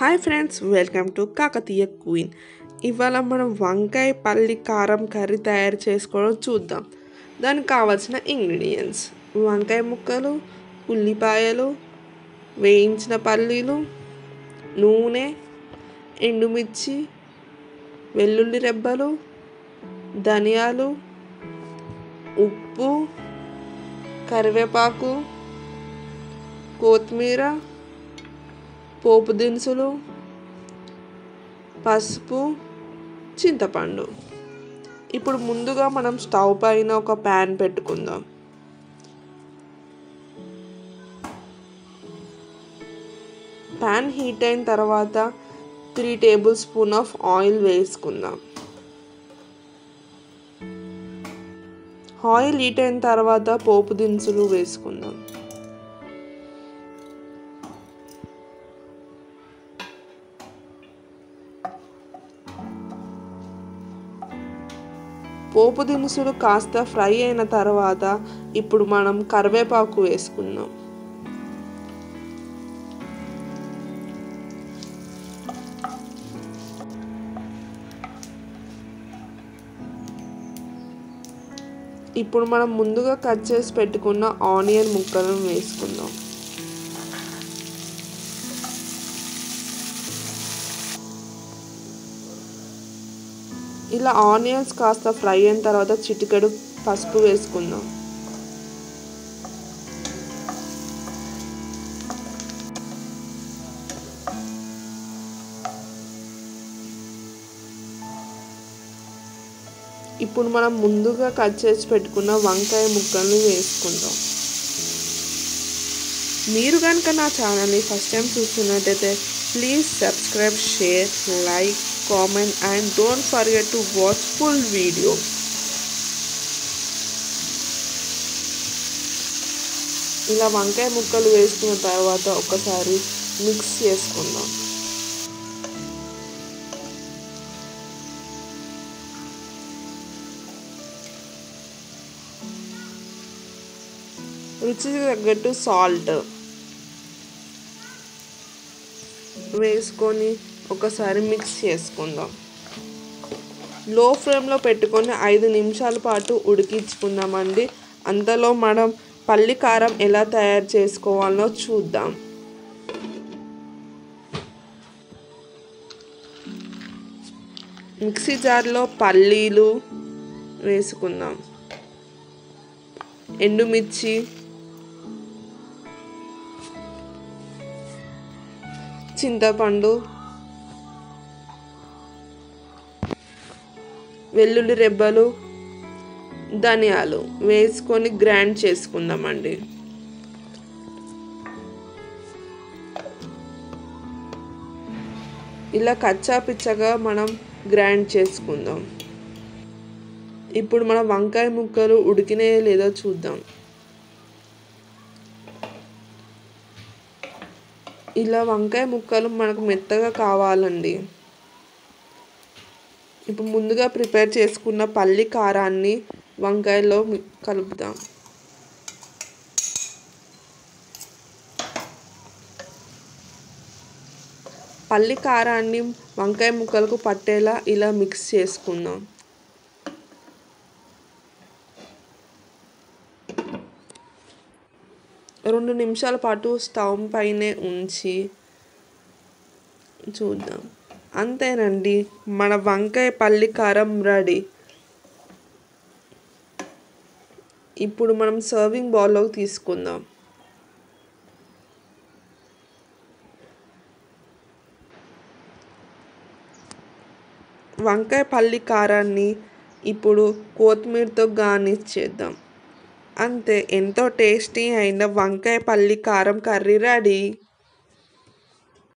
hi friends welcome to Kakatiya queen ఇవాళ మనం వంకాయ పల్లి కారం కర్రీ తయారు చేసుకోవడం చూద్దాం దానికి కావాల్సిన ఇంగ్రీడియంట్స్ వంకాయ ముక్కలు ఉల్లిపాయలు వేయించిన పల్లీలు నూనె ఎండుమిర్చి వెల్లుల్లి రెబ్బలు ధనియాలు ఉప్పు కరివేపాకు కొత్తిమీర పోపు దినుసులు పసుపు చింతపండు ఇప్పుడు ముందుగా మనం స్టవ్ పైన ఒక ప్యాన్ పెట్టుకుందాం ప్యాన్ హీట్ అయిన తర్వాత three tablespoon of oil వేసుకుందాం ఆయిల్ హీట్ అయిన తర్వాత పోపు దినుసులు వేసుకుందాం పోపు దినుసులు కాస్త ఫ్రై అయిన తర్వాత ఇప్పుడు మనం కరివేపాకు వేసుకుందాం ఇప్పుడు మనం ముందుగా కట్ చేసి పెట్టుకున్న ఆనియన్ ముక్కలను వేసుకుందాం ఇలా ఆనియన్స్ కాస్త ఫ్రై అయిన తర్వాత చిటికెడు పసుపు వేసుకుందాం ఇప్పుడు మనం ముందుగా కట్ చేసి పెట్టుకున్న వంకాయ ముక్కల్ని వేసుకుందాం మీరు కనుక నా ఛానల్ని ఫస్ట్ టైం చూస్తున్నట్టయితే please subscribe share like comment and don't forget to watch full video ఇలా వంకాయ ముక్కలు వేసుకున్న తర్వాత ఒకసారి మిక్స్ చేసుకుందాం రుచికి తగ్గట్టు సాల్ట్ వేసుకొని ఒకసారి మిక్స్ చేసుకుందాం లో ఫ్లేమ్లో పెట్టుకొని ఐదు నిమిషాల పాటు ఉడికించుకుందామండి అంతలో మనం పల్లి కారం ఎలా తయారు చేసుకోవాలో చూద్దాం మిక్సీ జార్లో పల్లీలు వేసుకుందాం ఎండుమిర్చి చింతపండు వెల్లుల్లి రెబ్బలు ధనియాలు వేసుకొని గ్రైండ్ చేసుకుందామండి ఇలా కచ్చా పిచ్చగా మనం గ్రైండ్ చేసుకుందాం ఇప్పుడు మన వంకాయ ముక్కలు ఉడికినాయో లేదో చూద్దాం ఇలా వంకాయ ముక్కలు మనకు మెత్తగా కావాలండి ఇప్పుడు ముందుగా ప్రిపేర్ చేసుకున్న పల్లి కారాన్ని వంకాయలో కలుపుదాం పల్లి కారాన్ని వంకాయ ముక్కలకు పట్టేలా ఇలా మిక్స్ చేసుకుందాం రెండు నిమిషాల పాటు స్టవ్ పైనే ఉంచి చూద్దాం అంతేనండి మన వంకాయ పల్లి కారం రెడీ ఇప్పుడు మనం సర్వింగ్ బౌల్లోకి తీసుకుందాం వంకాయ పల్లి కారాన్ని ఇప్పుడు కొత్తిమీరతో గార్నిష్ చేద్దాం అంతే ఎంతో టేస్టీ అయిన వంకాయ పల్లి కారం కర్రీ రెడీ